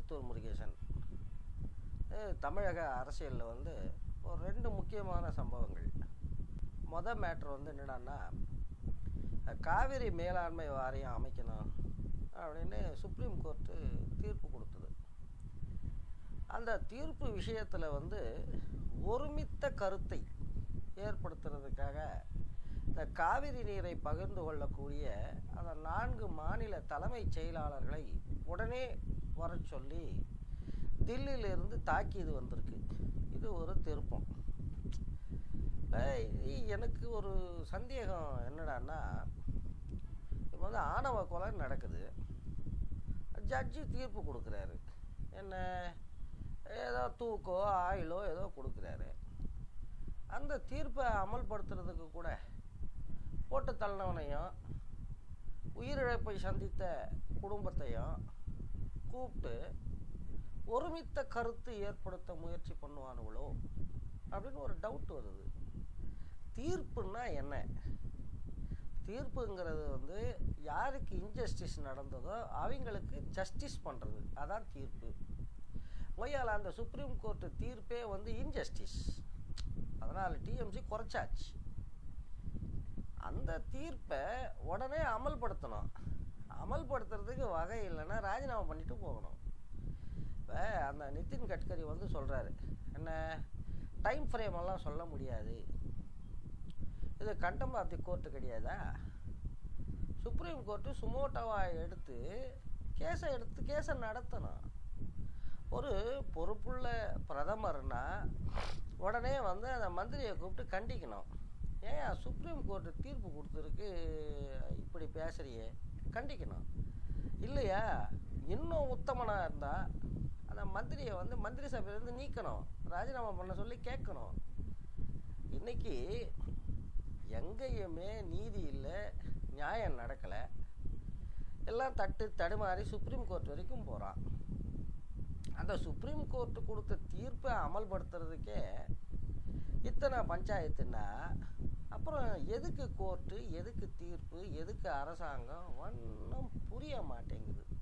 திருப்பத்தூர் முருகேசன் இது தமிழக அரசியலில் வந்து ஒரு ரெண்டு முக்கியமான சம்பவங்கள் மொத மேட்ரு வந்து என்னடான்னா காவிரி மேலாண்மை வாரியம் அமைக்கணும் அப்படின்னு சுப்ரீம் கோர்ட்டு தீர்ப்பு கொடுத்தது அந்த தீர்ப்பு விஷயத்தில் வந்து ஒருமித்த கருத்தை ஏற்படுத்துறதுக்காக இந்த காவிரி நீரை பகிர்ந்து கொள்ளக்கூடிய அந்த நான்கு மாநில தலைமைச் செயலாளர்களை உடனே வர சொல்லி தில்லியிலிருந்து தாக்கியது வந்திருக்கு இது ஒரு திருப்பம் ஏய், எனக்கு ஒரு சந்தேகம் என்னடான்னா இப்போ வந்து ஆணவ கொலை நடக்குது ஜட்ஜி தீர்ப்பு கொடுக்குறாரு என்ன ஏதோ தூக்கோ ஆயிலோ ஏதோ கொடுக்குறாரு அந்த தீர்ப்பை அமல்படுத்துறதுக்கு கூட போட்டு தள்ளினவனையும் உயிரிழப்பை சந்தித்த குடும்பத்தையும் கூப்பிட்டு ஒருமித்த கருத்து ஏற்படுத்த முயற்சி பண்ணுவானுங்களோ அப்படின்னு ஒரு டவுட் வருது தீர்ப்புன்னா என்ன தீர்ப்புங்கிறது வந்து யாருக்கு இன்ஜஸ்டிஸ் நடந்ததோ அவங்களுக்கு ஜஸ்டிஸ் பண்ணுறது அதான் தீர்ப்பு ஒய்யால் அந்த சுப்ரீம் கோர்ட்டு தீர்ப்பே வந்து இன்ஜஸ்டிஸ் அதனால் டிஎம்சி குறைச்சாச்சு அந்த தீர்ப்பை உடனே அமல்படுத்தணும் அமல்படுத்துறதுக்கு வகை இல்லைன்னா ராஜினாமா பண்ணிட்டு போகணும் இப்போ அந்த நிதின் கட்கரி வந்து சொல்கிறாரு என்ன டைம் ஃப்ரேம் எல்லாம் சொல்ல முடியாது இது கண்டம் ஆஃப் தி கோர்ட்டு கிடையாதா சுப்ரீம் கோர்ட்டு சுமோட்டோவா எடுத்து கேஸை எடுத்து கேஸை நடத்தணும் ஒரு பொறுப்புள்ள பிரதமர்னா உடனே வந்து அந்த மந்திரியை கூப்பிட்டு கண்டிக்கணும் ஏன் சுப்ரீம் கோர்ட்டு தீர்ப்பு கொடுத்துருக்கு இப்படி பேசுறியே கண்டிக்கணும் இல்லையா இன்னும் உத்தமனாக இருந்தால் அந்த மந்திரியை வந்து மந்திரி சபையிலேருந்து நீக்கணும் ராஜினாமா பண்ண சொல்லி கேட்கணும் இன்னைக்கு எங்கேயுமே நீதி இல்லை நியாயம் நடக்கலை எல்லாம் தட்டு தடுமாறி சுப்ரீம் கோர்ட் வரைக்கும் போகிறான் அந்த சுப்ரீம் கோர்ட்டு கொடுத்த தீர்ப்பை அமல்படுத்துறதுக்கே இத்தனை பஞ்சாயத்துன்னா அப்புறம் எதுக்கு கோர்ட்டு எதுக்கு தீர்ப்பு எதுக்கு அரசாங்கம் ஒன்றும் புரிய மாட்டேங்குது